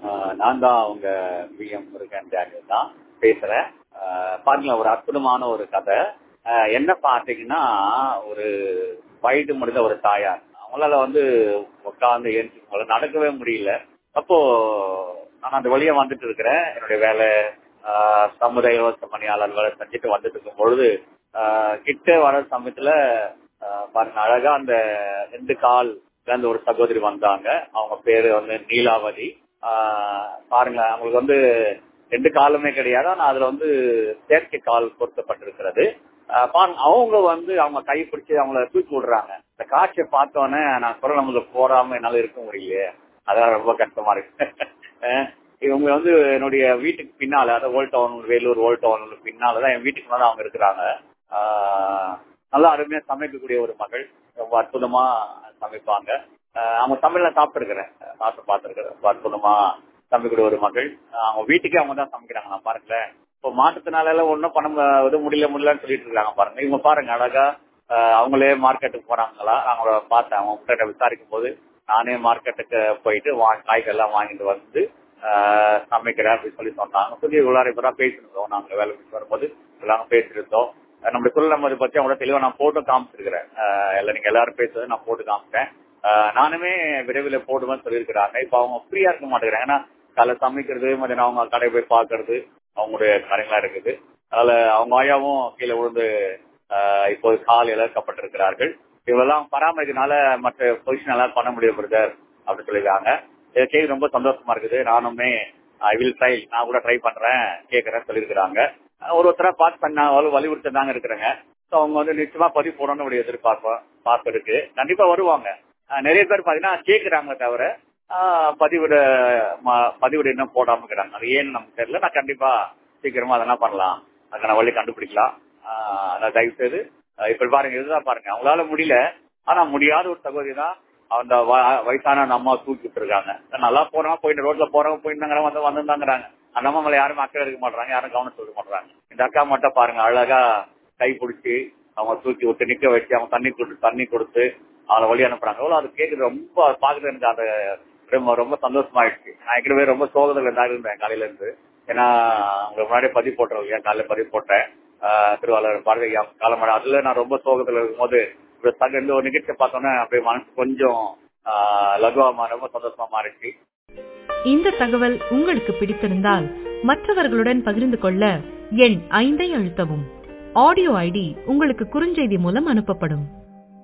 ஆஹ் நான் தான் அவங்க பிஎம் முருகன் டேனியல் தான் பேசுறேன் ஆஹ் பாருங்க ஒரு அற்புதமான ஒரு கதை ஆஹ் என்ன பார்த்தீங்கன்னா ஒரு வயது முடிந்த ஒரு தாயார் அவங்களால வந்து உட்காந்து ஏஞ்சி நடக்கவே முடியல அப்போ நான் அந்த வழியா வந்துட்டு இருக்கிறேன் என்னுடைய வேலை ஆஹ் சமுதாய இலவச பணியாளர் வேலை செஞ்சுட்டு வந்துட்டு இருக்கும் பொழுது ஆஹ் கிட்ட வர சமயத்துல ஆஹ் பாருங்க அழகா அந்த ரெண்டு கால் அந்த ஒரு சகோதரி வந்தாங்க அவங்க பேரு வந்து நீலாவதி ஆஹ் பாருங்க அவங்களுக்கு வந்து ரெண்டு காலுமே கிடையாது ஆனா அதுல வந்து செயற்கை கால் பொருத்தப்பட்டிருக்கிறது ஆஹ் பாருங்க அவங்க வந்து அவங்க கை பிடிச்சி அவங்கள தூக்கி விடுறாங்க இந்த காட்சியை பார்த்தோன்னே நான் சொல்ல நம்மளுக்கு போடாம என்னால இருக்க முடியலையே அதான் ரொம்ப கஷ்டமா இருக்கு ஆஹ் இவங்க வந்து என்னுடைய வீட்டுக்கு பின்னால அதாவது old town Vellore old town பின்னாலதான் என் வீட்டுக்கு மேல அவங்க இருக்கிறாங்க ஆஹ் நல்லா அருமையா சமைக்கக்கூடிய ஒரு மகள் ரொம்ப அற்புதமா சமைப்பாங்க ஆஹ் அவங்க தமிழ்ல சாப்பிட்டுருக்கிறேன் சாப்பிட்டு பார்த்துருக்கிறேன் ரொம்ப அற்புதமா சமைக்கக்கூடிய ஒரு மகள் ஆஹ் அவங்க வீட்டுக்கே அவங்க தான் சமைக்கிறாங்க நான் பாருங்களேன் இப்போ மாற்றத்தினால ஒன்றும் பண்ண மு- இது முடியல முடியலன்னு சொல்லிட்டு இருக்காங்க பாருங்க இவங்க பாருங்க அழகா ஆஹ் அவங்களே மார்க்கெட்டுக்கு போறாங்களா அவங்கள பார்த்தேன் அவங்க கிட்ட விசாரிக்கும் போது நானே மார்க்கெட்டுக்கு போயிட்டு வா காய்கறிலாம் வாங்கிட்டு வந்து ஆஹ் சமைக்கிறேன் அப்படின்னு சொல்லி சொன்னாங்க புதிய உள்ளார இப்பதான் பேசியிருந்தோம் நாங்க வேலை முடிச்சு வரும்போது எல்லாம் பேசியிருந்தோம் அஹ் நம்முடைய குரல் நம்ம பத்தி அவங்களோட தெளிவா நான் போட்டு காமிச்சிருக்கிறேன் ஆஹ் எல்லாம் நீங்க எல்லாரும் பேசுறது நான் போட்டு காமிச்சேன் ஆஹ் நானுமே விரைவில் போடுவேன்னு சொல்லியிருக்கிறாங்க இப்ப அவங்க ஃப்ரீயா இருக்க மாட்டேங்கிறாங்க ஏன்னா காலை சமைக்கிறது மதியம் அவங்க கடை போய் பாக்குறது அவங்களுடைய காரியங்களா இருக்குது அதனால அவங்க ஆயாவும் கீழே விழுந்து ஆஹ் இப்போது கால் இழக்கப்பட்டிருக்கிறார்கள் இவெல்லாம் பராமரிக்கிறதுனால மற்ற பொசிஷன் எல்லாம் பண்ண முடியும் பிரதர் அப்படின்னு சொல்லியிருக்காங்க இதை செய்தி ரொம்ப சந்தோஷமா இருக்குது நானுமே ஐ வில் ட்ரை நான் கூட ட்ரை பண்றேன் கேட்கறேன் சொல்லியிருக்கிறாங்க அஹ் ஒரு ஒருத்தரா பார்த்து பண்ண வலியுறுத்தி தாங்க இருக்கிறேங்க ஸோ அவங்க வந்து நிச்சயமா பதிவு போடணும்னு ஒரு எதிர்பார்ப்போம் பார்ப்பு இருக்கு கண்டிப்பா வருவாங்க அஹ் நிறைய பேர் பாத்தீங்கன்னா கேட்கறாங்க தவிர ஆஹ் பதிவிட ம- பதிவிட இன்னும் போடாம இருக்கிறாங்க அது ஏன்னு நமக்கு தெரியல நான் கண்டிப்பா சீக்கிரமா அதெல்லாம் பண்ணலாம் அதுக்கான வழி கண்டுபிடிக்கலாம் ஆஹ் அதான் தயவு செய்து அஹ் இப்ப பாருங்க இதுதான் பாருங்க அவங்களால முடியல ஆனா முடியாத ஒரு சகோதரி தான் அந்த வ- வயசான அந்த அம்மா தூக்கி விட்டுருக்காங்க நல்லா போறவங்க போயிட்டு ரோட்ல போறவங்க போயிருந்தாங்க வந்து வந்திருந்தாங்கிறாங்க அந்த அம்மா மேல யாரும் அக்கறை எடுக்க மாட்டாங்க யாரும் கவனம் சொல்ல மாட்டாங்க இந்த அக்கா மட்டும் பாருங்க அழகா கை பிடிச்சி அவங்க தூக்கி விட்டு நிக்க வச்சு அவங்க தண்ணி கொடுத்து தண்ணி கொடுத்து அவளை வழி அனுப்புறாங்க எவ்வளவு அது கேக்குது ரொம்ப பாக்குறது எனக்கு அந்த ரொம்ப ரொம்ப சந்தோஷமாயிடுச்சு நான் ஏற்கனவே ரொம்ப சோகத்துல இருந்தா இருந்தேன் காலையில இருந்து ஏன்னா உங்களுக்கு முன்னாடி பதிவு போட்டோம் இல்லையா காலையில பதிவு போட்டேன் ஆஹ் திருவாளர் பாரதி காலமடை அதுல நான் ரொம்ப சோகத்துல இருக்கும்போது இப்ப தங்க இந்த ஒரு நிகழ்ச்சியை பார்த்தோன்னே அப்படியே மனசு கொஞ்சம் ஆஹ் லகுவா ரொம்ப சந்தோஷமா மாறிடுச்சு இந்த தகவல் உங்களுக்கு பிடித்திருந்தால் மற்றவர்களுடன் பகிர்ந்து கொள்ள எண் ஐந்தை அழுத்தவும் ஆடியோ ஐடி உங்களுக்கு குறுஞ்செய்தி மூலம் அனுப்பப்படும்